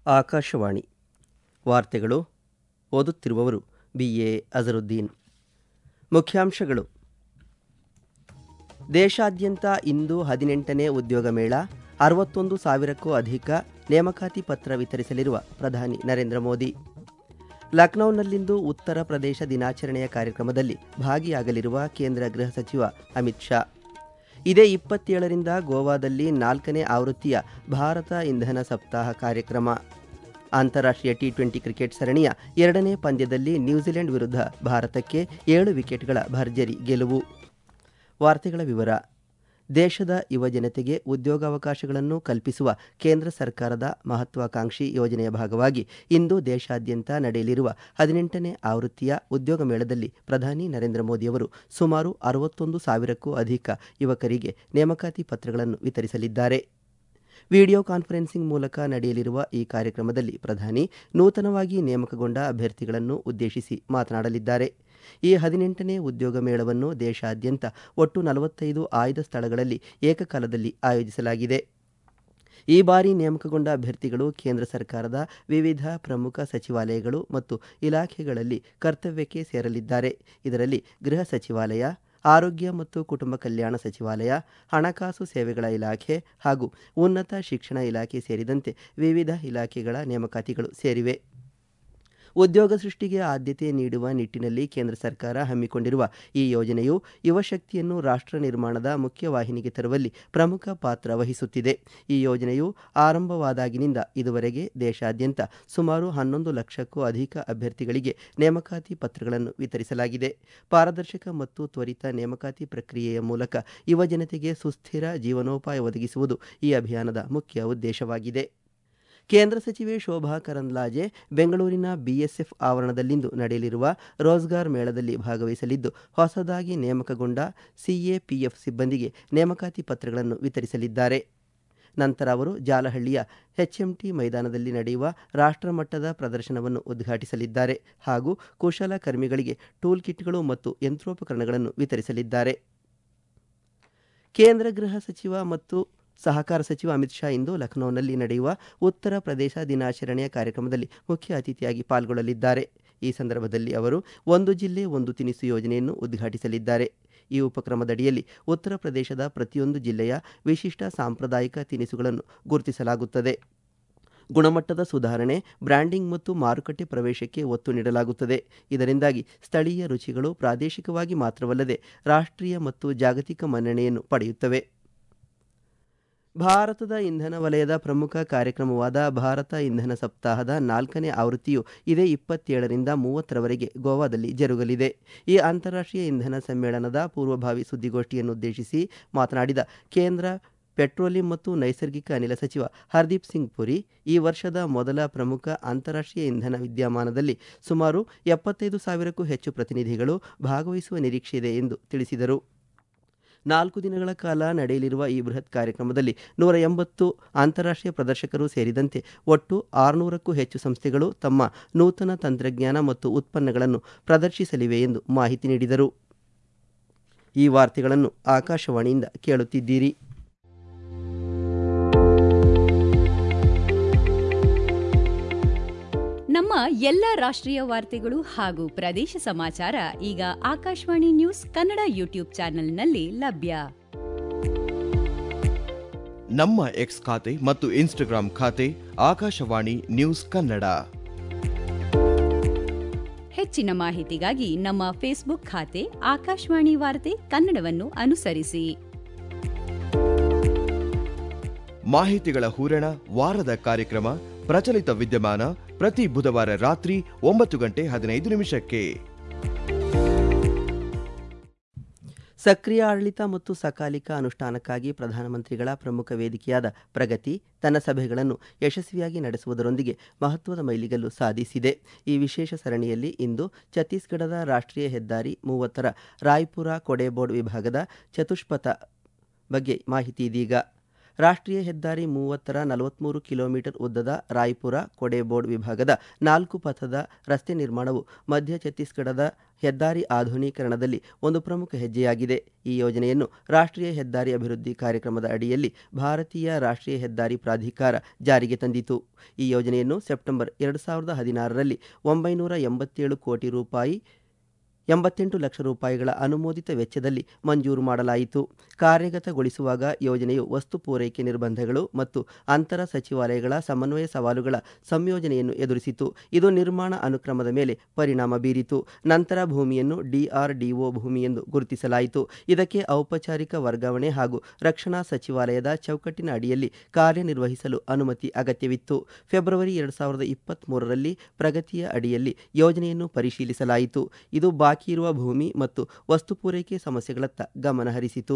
ಆಕಾಶವಾಣಿ ವಾರ್ತೆಗಳು ಓದುತ್ತಿರುವವರು B A Azharuddin ಮುಖ್ಯಾಂಶಗಳು ದೇಶಾದ್ಯಂತ ಇಂದು ಹದಿನೆಂಟನೇ ಉದ್ಯೋಗ ಮೇಳ ಅರವತ್ತೊಂದು ಸಾವಿರಕ್ಕೂ ಅಧಿಕ ನೇಮಕಾತಿ ಪತ್ರ ವಿತರಿಸಲಿರುವ ಪ್ರಧಾನಿ ನರೇಂದ್ರ ಮೋದಿ ಲಖನೌನಲ್ಲಿಂದು ಉತ್ತರ ಪ್ರದೇಶ ದಿನಾಚರಣೆಯ ಕಾರ್ಯಕ್ರಮದಲ್ಲಿ ಭಾಗಿಯಾಗಲಿರುವ ಕೇಂದ್ರ ಗೃಹ ಸಚಿವ ಅಮಿತ್ ಶಾ ಇದೇ ಇಪ್ಪತ್ತೇಳರಿಂದ ಗೋವಾದಲ್ಲಿ ನಾಲ್ಕನೇ ಆವೃತ್ತಿಯ ಭಾರತ ಇಂಧನ ಸಪ್ತಾಹ ಕಾರ್ಯಕ್ರಮ ಅಂತಾರಾಷ್ಟ್ರೀಯ ಟಿ ಟ್ವೆಂಟಿ ಕ್ರಿಕೆಟ್ ಸರಣಿಯ ಎರಡನೇ ಪಂದ್ಯದಲ್ಲಿ ನ್ಯೂಜಿಲೆಂಡ್ ವಿರುದ್ಧ ಭಾರತಕ್ಕೆ ಏಳು ವಿಕೆಟ್ಗಳ ಭರ್ಜರಿ ಗೆಲುವು ವಾರ್ತೆಗಳ ವಿವರ ದೇಶದ ಯುವಜನತೆಗೆ ಉದ್ಯೋಗಾವಕಾಶಗಳನ್ನು ಕಲ್ಪಿಸುವ ಕೇಂದ್ರ ಸರ್ಕಾರದ ಮಹತ್ವಾಕಾಂಕ್ಷಿ ಯೋಜನೆಯ ಭಾಗವಾಗಿ ಇಂದು ದೇಶಾದ್ಯಂತ ನಡೆಯಲಿರುವ ಹದಿನೆಂಟನೇ ಆವೃತ್ತಿಯ ಉದ್ಯೋಗ ಮೇಳದಲ್ಲಿ ಪ್ರಧಾನಿ ನರೇಂದ್ರ ಮೋದಿಯವರು ಸುಮಾರು ಅರವತ್ತೊಂದು ಸಾವಿರಕ್ಕೂ ಅಧಿಕ ಯುವಕರಿಗೆ ನೇಮಕಾತಿ ಪತ್ರಗಳನ್ನು ವಿತರಿಸಲಿದ್ದಾರೆ ವಿಡಿಯೋ ಕಾನ್ಫರೆನ್ಸಿಂಗ್ ಮೂಲಕ ನಡೆಯಲಿರುವ ಈ ಕಾರ್ಯಕ್ರಮದಲ್ಲಿ ಪ್ರಧಾನಿ ನೂತನವಾಗಿ ನೇಮಕಗೊಂಡ ಅಭ್ಯರ್ಥಿಗಳನ್ನು ಉದ್ದೇಶಿಸಿ ಮಾತನಾಡಲಿದ್ದಾರೆ ಈ ಹದಿನೆಂಟನೇ ಉದ್ಯೋಗ ಮೇಳವನ್ನು ದೇಶಾದ್ಯಂತ ಒಟ್ಟು ನಲವತ್ತೈದು ಆಯ್ದ ಸ್ಥಳಗಳಲ್ಲಿ ಏಕಕಾಲದಲ್ಲಿ ಆಯೋಜಿಸಲಾಗಿದೆ ಈ ಬಾರಿ ನೇಮಕಗೊಂಡ ಅಭ್ಯರ್ಥಿಗಳು ಕೇಂದ್ರ ಸರ್ಕಾರದ ವಿವಿಧ ಪ್ರಮುಖ ಸಚಿವಾಲಯಗಳು ಮತ್ತು ಇಲಾಖೆಗಳಲ್ಲಿ ಕರ್ತವ್ಯಕ್ಕೆ ಸೇರಲಿದ್ದಾರೆ ಇದರಲ್ಲಿ ಗೃಹ ಸಚಿವಾಲಯ ಆರೋಗ್ಯ ಮತ್ತು ಕುಟುಂಬ ಕಲ್ಯಾಣ ಸಚಿವಾಲಯ ಹಣಕಾಸು ಸೇವೆಗಳ ಇಲಾಖೆ ಹಾಗೂ ಉನ್ನತ ಶಿಕ್ಷಣ ಇಲಾಖೆ ಸೇರಿದಂತೆ ವಿವಿಧ ಇಲಾಖೆಗಳ ನೇಮಕಾತಿಗಳು ಸೇರಿವೆ ಉದ್ಯೋಗ ಸೃಷ್ಟಿಗೆ ಆದ್ಯತೆ ನೀಡುವ ನಿಟ್ಟಿನಲ್ಲಿ ಕೇಂದ್ರ ಸರ್ಕಾರ ಹಮ್ಮಿಕೊಂಡಿರುವ ಈ ಯೋಜನೆಯು ಯುವಶಕ್ತಿಯನ್ನು ರಾಷ್ಟ್ರ ನಿರ್ಮಾಣದ ಮುಖ್ಯವಾಹಿನಿಗೆ ತರುವಲ್ಲಿ ಪ್ರಮುಖ ಪಾತ್ರ ವಹಿಸುತ್ತಿದೆ ಈ ಯೋಜನೆಯು ಆರಂಭವಾದಾಗಿನಿಂದ ಇದುವರೆಗೆ ದೇಶಾದ್ಯಂತ ಸುಮಾರು ಹನ್ನೊಂದು ಲಕ್ಷಕ್ಕೂ ಅಧಿಕ ಅಭ್ಯರ್ಥಿಗಳಿಗೆ ನೇಮಕಾತಿ ಪತ್ರಗಳನ್ನು ವಿತರಿಸಲಾಗಿದೆ ಪಾರದರ್ಶಕ ಮತ್ತು ತ್ವರಿತ ನೇಮಕಾತಿ ಪ್ರಕ್ರಿಯೆಯ ಮೂಲಕ ಯುವಜನತೆಗೆ ಸುಸ್ಥಿರ ಜೀವನೋಪಾಯ ಒದಗಿಸುವುದು ಈ ಅಭಿಯಾನದ ಮುಖ್ಯ ಉದ್ದೇಶವಾಗಿದೆ ಕೇಂದ್ರ ಸಚಿವೆ ಶೋಭಾ ಕರಂದ್ಲಾಜೆ ಬೆಂಗಳೂರಿನ ಬಿಎಸ್ಎಫ್ ಆವರಣದಲ್ಲಿಂದು ನಡೆಯಲಿರುವ ರೋಜ್ಗಾರ್ ಮೇಳದಲ್ಲಿ ಭಾಗವಹಿಸಲಿದ್ದು ಹೊಸದಾಗಿ ನೇಮಕಗೊಂಡ ಸಿಎಪಿಎಫ್ ಸಿಬ್ಬಂದಿಗೆ ನೇಮಕಾತಿ ಪತ್ರಗಳನ್ನು ವಿತರಿಸಲಿದ್ದಾರೆ ನಂತರ ಅವರು ಜಾಲಹಳ್ಳಿಯ ಎಚ್ಎಂಟಿ ಮೈದಾನದಲ್ಲಿ ನಡೆಯುವ ರಾಷ್ಟ್ರಮಟ್ಟದ ಪ್ರದರ್ಶನವನ್ನು ಉದ್ಘಾಟಿಸಲಿದ್ದಾರೆ ಹಾಗೂ ಕುಶಲಕರ್ಮಿಗಳಿಗೆ ಟೂಲ್ ಕಿಟ್ಗಳು ಮತ್ತು ಯಂತ್ರೋಪಕರಣಗಳನ್ನು ವಿತರಿಸಲಿದ್ದಾರೆ ಕೇಂದ್ರ ಗೃಹ ಸಚಿವ ಮತ್ತು ಸಹಕಾರ ಸಚಿವ ಅಮಿತ್ ಶಾ ಇಂದು ಲಖನೌನಲ್ಲಿ ನಡೆಯುವ ಉತ್ತರ ಪ್ರದೇಶ ದಿನಾಚರಣೆಯ ಕಾರ್ಯಕ್ರಮದಲ್ಲಿ ಮುಖ್ಯ ಅತಿಥಿಯಾಗಿ ಪಾಲ್ಗೊಳ್ಳಲಿದ್ದಾರೆ ಈ ಸಂದರ್ಭದಲ್ಲಿ ಅವರು ಒಂದು ಜಿಲ್ಲೆ ಒಂದು ತಿನಿಸು ಯೋಜನೆಯನ್ನು ಉದ್ಘಾಟಿಸಲಿದ್ದಾರೆ ಈ ಉಪಕ್ರಮದಡಿಯಲ್ಲಿ ಉತ್ತರ ಪ್ರದೇಶದ ಪ್ರತಿಯೊಂದು ಜಿಲ್ಲೆಯ ವಿಶಿಷ್ಟ ಸಾಂಪ್ರದಾಯಿಕ ತಿನಿಸುಗಳನ್ನು ಗುರುತಿಸಲಾಗುತ್ತದೆ ಗುಣಮಟ್ಟದ ಸುಧಾರಣೆ ಬ್ರ್ಯಾಂಡಿಂಗ್ ಮತ್ತು ಮಾರುಕಟ್ಟೆ ಪ್ರವೇಶಕ್ಕೆ ಒತ್ತು ನೀಡಲಾಗುತ್ತದೆ ಇದರಿಂದಾಗಿ ಸ್ಥಳೀಯ ರುಚಿಗಳು ಪ್ರಾದೇಶಿಕವಾಗಿ ಮಾತ್ರವಲ್ಲದೆ ರಾಷ್ಟ್ರೀಯ ಮತ್ತು ಜಾಗತಿಕ ಮನ್ನಣೆಯನ್ನು ಪಡೆಯುತ್ತವೆ ಭಾರತದ ಇಂಧನ ವಲಯದ ಪ್ರಮುಖ ಕಾರ್ಯಕ್ರಮವಾದ ಭಾರತ ಇಂಧನ ಸಪ್ತಾಹದ ನಾಲ್ಕನೇ ಆವೃತ್ತಿಯು ಇದೇ ಇಪ್ಪತ್ತೇಳರಿಂದ ಮೂವತ್ತರವರೆಗೆ ಗೋವಾದಲ್ಲಿ ಜರುಗಲಿದೆ ಈ ಅಂತಾರಾಷ್ಟ್ರೀಯ ಇಂಧನ ಸಮ್ಮೇಳನದ ಪೂರ್ವಭಾವಿ ಸುದ್ದಿಗೋಷ್ಠಿಯನ್ನುದ್ದೇಶಿಸಿ ಮಾತನಾಡಿದ ಕೇಂದ್ರ ಪೆಟ್ರೋಲಿಯಂ ಮತ್ತು ನೈಸರ್ಗಿಕ ಅನಿಲ ಸಚಿವ ಹರ್ದೀಪ್ ಸಿಂಗ್ ಪುರಿ ಈ ವರ್ಷದ ಮೊದಲ ಪ್ರಮುಖ ಅಂತಾರಾಷ್ಟ್ರೀಯ ಇಂಧನ ವಿದ್ಯಮಾನದಲ್ಲಿ ಸುಮಾರು ಎಪ್ಪತ್ತೈದು ಸಾವಿರಕ್ಕೂ ಹೆಚ್ಚು ಪ್ರತಿನಿಧಿಗಳು ಭಾಗವಹಿಸುವ ನಿರೀಕ್ಷೆಯಿದೆ ಎಂದು ತಿಳಿಸಿದರು ನಾಲ್ಕು ದಿನಗಳ ಕಾಲ ನಡೆಯಲಿರುವ ಈ ಬೃಹತ್ ಕಾರ್ಯಕ್ರಮದಲ್ಲಿ ನೂರ ಎಂಬತ್ತು ಅಂತಾರಾಷ್ಟ್ರೀಯ ಪ್ರದರ್ಶಕರು ಸೇರಿದಂತೆ ಒಟ್ಟು ಆರುನೂರಕ್ಕೂ ಹೆಚ್ಚು ಸಂಸ್ಥೆಗಳು ತಮ್ಮ ನೂತನ ತಂತ್ರಜ್ಞಾನ ಮತ್ತು ಉತ್ಪನ್ನಗಳನ್ನು ಪ್ರದರ್ಶಿಸಲಿವೆ ಎಂದು ಮಾಹಿತಿ ನೀಡಿದರು ಈ ವಾರ್ತೆಗಳನ್ನು ಆಕಾಶವಾಣಿಯಿಂದ ಕೇಳುತ್ತಿದ್ದೀರಿ ನಮ್ಮ ಎಲ್ಲ ರಾಷ್ಟ್ರೀಯ ವಾರ್ತೆಗಳು ಹಾಗೂ ಪ್ರದೇಶ ಸಮಾಚಾರ ಈಗ ಆಕಾಶವಾಣಿ ನ್ಯೂಸ್ ಕನ್ನಡ ಯೂಟ್ಯೂಬ್ ಚಾನೆಲ್ನಲ್ಲಿ ಲಭ್ಯ ನಮ್ಮ ಎಕ್ಸ್ ಖಾತೆ ಮತ್ತು ಇನ್ಸ್ಟಾಗ್ರಾಂ ಖಾತೆ ಆಕಾಶವಾಣಿ ನ್ಯೂಸ್ ಕನ್ನಡ ಹೆಚ್ಚಿನ ಮಾಹಿತಿಗಾಗಿ ನಮ್ಮ ಫೇಸ್ಬುಕ್ ಖಾತೆ ಆಕಾಶವಾಣಿ ವಾರ್ತೆ ಕನ್ನಡವನ್ನು ಅನುಸರಿಸಿ ಮಾಹಿತಿಗಳ ಹೂರಣ ವಾರದ ಕಾರ್ಯಕ್ರಮ ಪ್ರಚಲಿತ ವಿದ್ಯಮಾನ ಪ್ರತಿ ಬುಧವಾರ ರಾತ್ರಿ ಒಂಬತ್ತು ಗಂಟೆ ಹದಿನೈದು ನಿಮಿಷಕ್ಕೆ ಸಕ್ರಿಯ ಆಡಳಿತ ಮತ್ತು ಸಕಾಲಿಕ ಅನುಷ್ಠಾನಕ್ಕಾಗಿ ಪ್ರಧಾನಮಂತ್ರಿಗಳ ಪ್ರಮುಖ ವೇದಿಕೆಯಾದ ಪ್ರಗತಿ ತನ್ನ ಸಭೆಗಳನ್ನು ಯಶಸ್ವಿಯಾಗಿ ನಡೆಸುವುದರೊಂದಿಗೆ ಮಹತ್ವದ ಮೈಲಿಗಲ್ಲು ಸಾಧಿಸಿದೆ ಈ ವಿಶೇಷ ಸರಣಿಯಲ್ಲಿ ಇಂದು ಛತ್ತೀಸ್ಗಢದ ರಾಷ್ಟ್ರೀಯ ಹೆದ್ದಾರಿ ಮೂವತ್ತರ ರಾಯ್ಪುರ ಕೊಡೆಬೋರ್ಡ್ ವಿಭಾಗದ ಚತುಷ್ಪಥ ಬಗ್ಗೆ ಮಾಹಿತಿ ಇದೀಗ ರಾಷ್ಟ್ರೀಯ ಹೆದ್ದಾರಿ ಮೂವತ್ತರ ನಲವತ್ಮೂರು ಕಿಲೋಮೀಟರ್ ಉದ್ದದ ರಾಯ್ಪುರ ಕೊಡೆಬೋರ್ಡ್ ವಿಭಾಗದ ನಾಲ್ಕು ಪಥದ ರಸ್ತೆ ನಿರ್ಮಾಣವು ಮಧ್ಯ ಛತ್ತೀಸ್ಗಢದ ಹೆದ್ದಾರಿ ಆಧುನೀಕರಣದಲ್ಲಿ ಒಂದು ಪ್ರಮುಖ ಹೆಜ್ಜೆಯಾಗಿದೆ ಈ ಯೋಜನೆಯನ್ನು ರಾಷ್ಟ್ರೀಯ ಹೆದ್ದಾರಿ ಅಭಿವೃದ್ಧಿ ಕಾರ್ಯಕ್ರಮದ ಅಡಿಯಲ್ಲಿ ಭಾರತೀಯ ರಾಷ್ಟ್ರೀಯ ಹೆದ್ದಾರಿ ಪ್ರಾಧಿಕಾರ ಜಾರಿಗೆ ತಂದಿತು ಈ ಯೋಜನೆಯನ್ನು ಸೆಪ್ಟೆಂಬರ್ ಎರಡು ಸಾವಿರದ ಹದಿನಾರರಲ್ಲಿ ಒಂಬೈನೂರ ಎಂಬತ್ತೇಳು ಕೋಟಿ ರೂಪಾಯಿ ಎಂಬತ್ತೆಂಟು ಲಕ್ಷ ರೂಪಾಯಿಗಳ ಅನುಮೋದಿತ ವೆಚ್ಚದಲ್ಲಿ ಮಂಜೂರು ಮಾಡಲಾಯಿತು ಕಾರ್ಯಗತಗೊಳಿಸುವಾಗ ಯೋಜನೆಯು ವಸ್ತು ಪೂರೈಕೆ ನಿರ್ಬಂಧಗಳು ಮತ್ತು ಅಂತರ ಸಚಿವಾಲಯಗಳ ಸಮನ್ವಯ ಸವಾಲುಗಳ ಸಂಯೋಜನೆಯನ್ನು ಎದುರಿಸಿತು ಇದು ನಿರ್ಮಾಣ ಅನುಕ್ರಮದ ಮೇಲೆ ಪರಿಣಾಮ ಬೀರಿತು ನಂತರ ಭೂಮಿಯನ್ನು ಡಿಆರ್ಡಿಒ ಭೂಮಿ ಎಂದು ಗುರುತಿಸಲಾಯಿತು ಇದಕ್ಕೆ ಔಪಚಾರಿಕ ವರ್ಗಾವಣೆ ಹಾಗೂ ರಕ್ಷಣಾ ಸಚಿವಾಲಯದ ಚೌಕಟ್ಟಿನ ಅಡಿಯಲ್ಲಿ ಕಾರ್ಯನಿರ್ವಹಿಸಲು ಅನುಮತಿ ಅಗತ್ಯವಿತ್ತು ಫೆಬ್ರವರಿ ಎರಡು ಸಾವಿರದ ಇಪ್ಪತ್ತ್ಮೂರರಲ್ಲಿ ಪ್ರಗತಿಯ ಅಡಿಯಲ್ಲಿ ಯೋಜನೆಯನ್ನು ಪರಿಶೀಲಿಸಲಾಯಿತು ಇದು ಬಾಕಿ ಇರುವ ಭೂಮಿ ಮತ್ತು ವಸ್ತು ಪೂರೈಕೆ ಸಮಸ್ಯೆಗಳತ್ತ ಗಮನ ಹರಿಸಿತು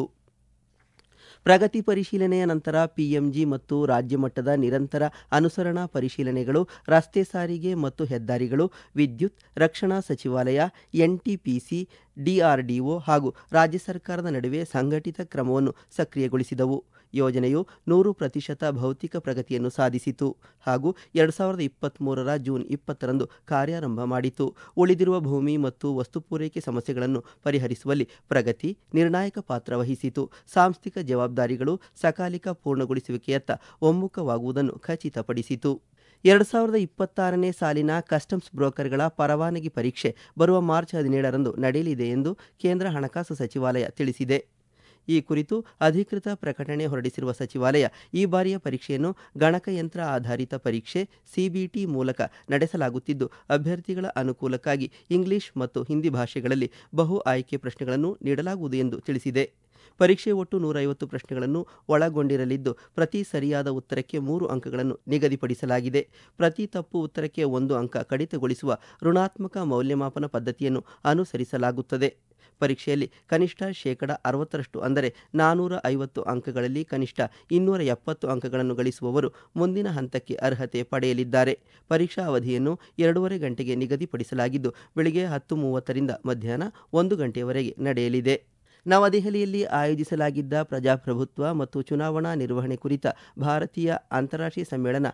ಪ್ರಗತಿ ಪರಿಶೀಲನೆಯ ನಂತರ ಪಿಎಂಜಿ ಮತ್ತು ರಾಜ್ಯ ಮಟ್ಟದ ನಿರಂತರ ಅನುಸರಣಾ ಪರಿಶೀಲನೆಗಳು ರಸ್ತೆ ಸಾರಿಗೆ ಮತ್ತು ಹೆದ್ದಾರಿಗಳು ವಿದ್ಯುತ್ ರಕ್ಷಣಾ ಸಚಿವಾಲಯ ಎನ್ಟಿಪಿಸಿ ಡಿಆರ್ಡಿಒ ಹಾಗೂ ರಾಜ್ಯ ಸರ್ಕಾರದ ನಡುವೆ ಸಂಘಟಿತ ಕ್ರಮವನ್ನು ಸಕ್ರಿಯಗೊಳಿಸಿದವು ಯೋಜನೆಯು ನೂರು ಪ್ರತಿಶತ ಭೌತಿಕ ಪ್ರಗತಿಯನ್ನು ಸಾಧಿಸಿತು ಹಾಗೂ ಎರಡು ಸಾವಿರದ ಇಪ್ಪತ್ತ್ಮೂರರ ಜೂನ್ ಇಪ್ಪತ್ತರಂದು ಕಾರ್ಯಾರಂಭ ಮಾಡಿತು ಉಳಿದಿರುವ ಭೂಮಿ ಮತ್ತು ವಸ್ತು ಪೂರೈಕೆ ಸಮಸ್ಯೆಗಳನ್ನು ಪರಿಹರಿಸುವಲ್ಲಿ ಪ್ರಗತಿ ನಿರ್ಣಾಯಕ ಪಾತ್ರ ವಹಿಸಿತು ಸಾಂಸ್ಥಿಕ ಜವಾಬ್ದಾರಿಗಳು ಸಕಾಲಿಕ ಪೂರ್ಣಗೊಳಿಸುವಿಕೆಯತ್ತ ಒಮ್ಮುಖವಾಗುವುದನ್ನು ಖಚಿತಪಡಿಸಿತು ಎರಡು ಸಾವಿರದ ಇಪ್ಪತ್ತಾರನೇ ಸಾಲಿನ ಕಸ್ಟಮ್ಸ್ ಬ್ರೋಕರ್ಗಳ ಪರವಾನಗಿ ಪರೀಕ್ಷೆ ಬರುವ ಮಾರ್ಚ್ ಹದಿನೇಳರಂದು ನಡೆಯಲಿದೆ ಎಂದು ಕೇಂದ್ರ ಹಣಕಾಸು ಸಚಿವಾಲಯ ತಿಳಿಸಿದೆ ಈ ಕುರಿತು ಅಧಿಕೃತ ಪ್ರಕಟಣೆ ಹೊರಡಿಸಿರುವ ಸಚಿವಾಲಯ ಈ ಬಾರಿಯ ಪರೀಕ್ಷೆಯನ್ನು ಗಣಕಯಂತ್ರ ಆಧಾರಿತ ಪರೀಕ್ಷೆ ಸಿಬಿಟಿ ಮೂಲಕ ನಡೆಸಲಾಗುತ್ತಿದ್ದು ಅಭ್ಯರ್ಥಿಗಳ ಅನುಕೂಲಕ್ಕಾಗಿ ಇಂಗ್ಲಿಷ್ ಮತ್ತು ಹಿಂದಿ ಭಾಷೆಗಳಲ್ಲಿ ಬಹು ಆಯ್ಕೆ ಪ್ರಶ್ನೆಗಳನ್ನು ನೀಡಲಾಗುವುದು ಎಂದು ತಿಳಿಸಿದೆ ಪರೀಕ್ಷೆ ಒಟ್ಟು ನೂರೈವತ್ತು ಪ್ರಶ್ನೆಗಳನ್ನು ಒಳಗೊಂಡಿರಲಿದ್ದು ಪ್ರತಿ ಸರಿಯಾದ ಉತ್ತರಕ್ಕೆ ಮೂರು ಅಂಕಗಳನ್ನು ನಿಗದಿಪಡಿಸಲಾಗಿದೆ ಪ್ರತಿ ತಪ್ಪು ಉತ್ತರಕ್ಕೆ ಒಂದು ಅಂಕ ಕಡಿತಗೊಳಿಸುವ ಋಣಾತ್ಮಕ ಮೌಲ್ಯಮಾಪನ ಪದ್ಧತಿಯನ್ನು ಅನುಸರಿಸಲಾಗುತ್ತದೆ ಪರೀಕ್ಷೆಯಲ್ಲಿ ಕನಿಷ್ಠ ಶೇಕಡ ಅರವತ್ತರಷ್ಟು ಅಂದರೆ ನಾನ್ನೂರ ಐವತ್ತು ಅಂಕಗಳಲ್ಲಿ ಕನಿಷ್ಠ ಇನ್ನೂರ ಎಪ್ಪತ್ತು ಅಂಕಗಳನ್ನು ಗಳಿಸುವವರು ಮುಂದಿನ ಹಂತಕ್ಕೆ ಅರ್ಹತೆ ಪಡೆಯಲಿದ್ದಾರೆ ಪರೀಕ್ಷಾ ಅವಧಿಯನ್ನು ಎರಡೂವರೆ ಗಂಟೆಗೆ ನಿಗದಿಪಡಿಸಲಾಗಿದ್ದು ಬೆಳಿಗ್ಗೆ ಹತ್ತು ಮೂವತ್ತರಿಂದ ಮಧ್ಯಾಹ್ನ ಒಂದು ಗಂಟೆಯವರೆಗೆ ನಡೆಯಲಿದೆ ನವದೆಹಲಿಯಲ್ಲಿ ಆಯೋಜಿಸಲಾಗಿದ್ದ ಪ್ರಜಾಪ್ರಭುತ್ವ ಮತ್ತು ಚುನಾವಣಾ ನಿರ್ವಹಣೆ ಕುರಿತ ಭಾರತೀಯ ಅಂತಾರಾಷ್ಟ್ರೀಯ ಸಮ್ಮೇಳನ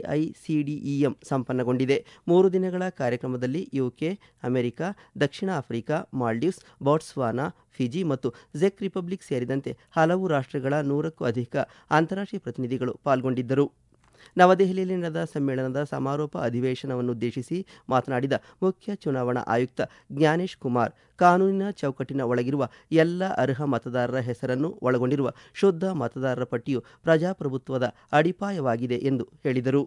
ಐಐಸಿಡಿಇಎಂ ಸಂಪನ್ನಗೊಂಡಿದೆ ಮೂರು ದಿನಗಳ ಕಾರ್ಯಕ್ರಮದಲ್ಲಿ ಯುಕೆ ಅಮೆರಿಕ ದಕ್ಷಿಣ ಆಫ್ರಿಕಾ ಮಾಲ್ಡೀವ್ಸ್ ಬಾಟ್ಸ್ವಾನಾ ಫಿಜಿ ಮತ್ತು ಜೆಕ್ ರಿಪಬ್ಲಿಕ್ ಸೇರಿದಂತೆ ಹಲವು ರಾಷ್ಟ್ರಗಳ ನೂರಕ್ಕೂ ಅಧಿಕ ಅಂತಾರಾಷ್ಟ್ರೀಯ ಪ್ರತಿನಿಧಿಗಳು ಪಾಲ್ಗೊಂಡಿದ್ದರು ನವದೆಹಲಿಯಲ್ಲಿ ನಡೆದ ಸಮ್ಮೇಳನದ ಸಮಾರೋಪ ಅಧಿವೇಶನವನ್ನುದ್ದೇಶಿಸಿ ಮಾತನಾಡಿದ ಮುಖ್ಯ ಚುನಾವಣಾ ಆಯುಕ್ತ ಜ್ಞಾನೇಶ್ ಕುಮಾರ್ ಕಾನೂನಿನ ಚೌಕಟ್ಟಿನ ಒಳಗಿರುವ ಎಲ್ಲ ಅರ್ಹ ಮತದಾರರ ಹೆಸರನ್ನು ಒಳಗೊಂಡಿರುವ ಶುದ್ಧ ಮತದಾರರ ಪಟ್ಟಿಯು ಪ್ರಜಾಪ್ರಭುತ್ವದ ಅಡಿಪಾಯವಾಗಿದೆ ಎಂದು ಹೇಳಿದರು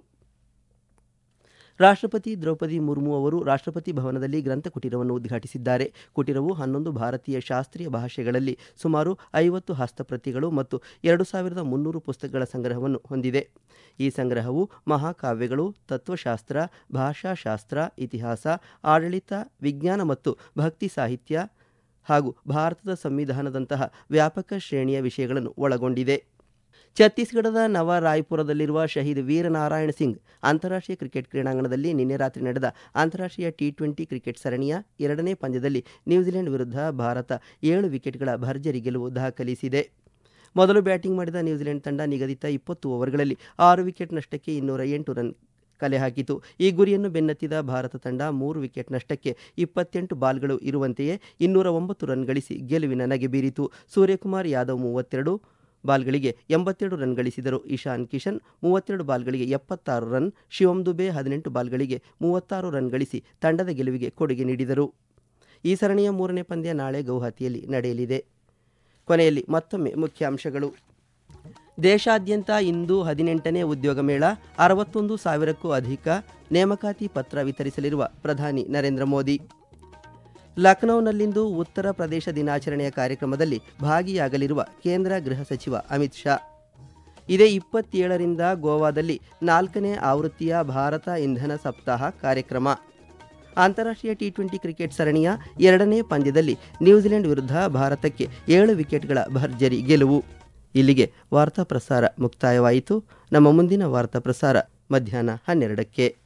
ರಾಷ್ಟ್ರಪತಿ ದ್ರೌಪದಿ ಮುರ್ಮು ಅವರು ರಾಷ್ಟ್ರಪತಿ ಭವನದಲ್ಲಿ ಗ್ರಂಥ ಕುಟೀರವನ್ನು ಉದ್ಘಾಟಿಸಿದ್ದಾರೆ ಕುಟೀರವು ಹನ್ನೊಂದು ಭಾರತೀಯ ಶಾಸ್ತ್ರೀಯ ಭಾಷೆಗಳಲ್ಲಿ ಸುಮಾರು ಐವತ್ತು ಹಸ್ತಪ್ರತಿಗಳು ಮತ್ತು ಎರಡು ಸಾವಿರದ ಮುನ್ನೂರು ಪುಸ್ತಕಗಳ ಸಂಗ್ರಹವನ್ನು ಹೊಂದಿದೆ ಈ ಸಂಗ್ರಹವು ಮಹಾಕಾವ್ಯಗಳು ತತ್ವಶಾಸ್ತ್ರ ಭಾಷಾಶಾಸ್ತ್ರ ಇತಿಹಾಸ ಆಡಳಿತ ವಿಜ್ಞಾನ ಮತ್ತು ಭಕ್ತಿ ಸಾಹಿತ್ಯ ಹಾಗೂ ಭಾರತದ ಸಂವಿಧಾನದಂತಹ ವ್ಯಾಪಕ ಶ್ರೇಣಿಯ ವಿಷಯಗಳನ್ನು ಒಳಗೊಂಡಿದೆ ಛತ್ತೀಸ್ಗಢದ ನವ ರಾಯ್ಪುರದಲ್ಲಿರುವ ಶಹೀದ್ ವೀರನಾರಾಯಣ್ ಸಿಂಗ್ ಅಂತಾರಾಷ್ಟ್ರೀಯ ಕ್ರಿಕೆಟ್ ಕ್ರೀಡಾಂಗಣದಲ್ಲಿ ನಿನ್ನೆ ರಾತ್ರಿ ನಡೆದ ಅಂತಾರಾಷ್ಟ್ರೀಯ ಟಿ ಟ್ವೆಂಟಿ ಕ್ರಿಕೆಟ್ ಸರಣಿಯ ಎರಡನೇ ಪಂದ್ಯದಲ್ಲಿ ನ್ಯೂಜಿಲೆಂಡ್ ವಿರುದ್ಧ ಭಾರತ ಏಳು ವಿಕೆಟ್ಗಳ ಭರ್ಜರಿ ಗೆಲುವು ದಾಖಲಿಸಿದೆ ಮೊದಲು ಬ್ಯಾಟಿಂಗ್ ಮಾಡಿದ ನ್ಯೂಜಿಲೆಂಡ್ ತಂಡ ನಿಗದಿತ ಇಪ್ಪತ್ತು ಓವರ್ಗಳಲ್ಲಿ ಆರು ವಿಕೆಟ್ ನಷ್ಟಕ್ಕೆ ಇನ್ನೂರ ಎಂಟು ರನ್ ಕಲೆ ಹಾಕಿತು ಈ ಗುರಿಯನ್ನು ಬೆನ್ನತ್ತಿದ ಭಾರತ ತಂಡ ಮೂರು ವಿಕೆಟ್ ನಷ್ಟಕ್ಕೆ ಇಪ್ಪತ್ತೆಂಟು ಬಾಲ್ಗಳು ಇರುವಂತೆಯೇ ಇನ್ನೂರ ಒಂಬತ್ತು ರನ್ ಗಳಿಸಿ ಗೆಲುವಿನ ನಗೆ ಬೀರಿತು ಸೂರ್ಯಕುಮಾರ್ ಯಾದವ್ ಮೂವತ್ತೆರಡು ಬಾಲ್ಗಳಿಗೆ ಎಂಬತ್ತೆರಡು ರನ್ ಗಳಿಸಿದರು ಇಶಾನ್ ಕಿಶನ್ ಮೂವತ್ತೆರಡು ಬಾಲ್ಗಳಿಗೆ ಎಪ್ಪತ್ತಾರು ರನ್ ಶಿವಮ್ ದುಬೆ ಹದಿನೆಂಟು ಬಾಲ್ಗಳಿಗೆ ಮೂವತ್ತಾರು ರನ್ ಗಳಿಸಿ ತಂಡದ ಗೆಲುವಿಗೆ ಕೊಡುಗೆ ನೀಡಿದರು ಈ ಸರಣಿಯ ಮೂರನೇ ಪಂದ್ಯ ನಾಳೆ ಗೌಹಾತಿಯಲ್ಲಿ ನಡೆಯಲಿದೆ ಕೊನೆಯಲ್ಲಿ ಮತ್ತೊಮ್ಮೆ ಮುಖ್ಯಾಂಶಗಳು ದೇಶಾದ್ಯಂತ ಇಂದು ಹದಿನೆಂಟನೇ ಉದ್ಯೋಗ ಮೇಳ ಅರವತ್ತೊಂದು ಸಾವಿರಕ್ಕೂ ಅಧಿಕ ನೇಮಕಾತಿ ಪತ್ರ ವಿತರಿಸಲಿರುವ ಪ್ರಧಾನಿ ನರೇಂದ್ರ ಮೋದಿ ಲಖನೌನಲ್ಲಿಂದು ಉತ್ತರ ಪ್ರದೇಶ ದಿನಾಚರಣೆಯ ಕಾರ್ಯಕ್ರಮದಲ್ಲಿ ಭಾಗಿಯಾಗಲಿರುವ ಕೇಂದ್ರ ಗೃಹ ಸಚಿವ ಅಮಿತ್ ಶಾ ಇದೇ ಇಪ್ಪತ್ತೇಳರಿಂದ ಗೋವಾದಲ್ಲಿ ನಾಲ್ಕನೇ ಆವೃತ್ತಿಯ ಭಾರತ ಇಂಧನ ಸಪ್ತಾಹ ಕಾರ್ಯಕ್ರಮ ಅಂತಾರಾಷ್ಟ್ರೀಯ ಟಿ ಟ್ವೆಂಟಿ ಕ್ರಿಕೆಟ್ ಸರಣಿಯ ಎರಡನೇ ಪಂದ್ಯದಲ್ಲಿ ನ್ಯೂಜಿಲೆಂಡ್ ವಿರುದ್ಧ ಭಾರತಕ್ಕೆ ಏಳು ವಿಕೆಟ್ಗಳ ಭರ್ಜರಿ ಗೆಲುವು ಇಲ್ಲಿಗೆ ವಾರ್ತಾ ಪ್ರಸಾರ ಮುಕ್ತಾಯವಾಯಿತು ನಮ್ಮ ಮುಂದಿನ ವಾರ್ತಾ ಪ್ರಸಾರ ಮಧ್ಯಾಹ್ನ ಹನ್ನೆರಡಕ್ಕೆ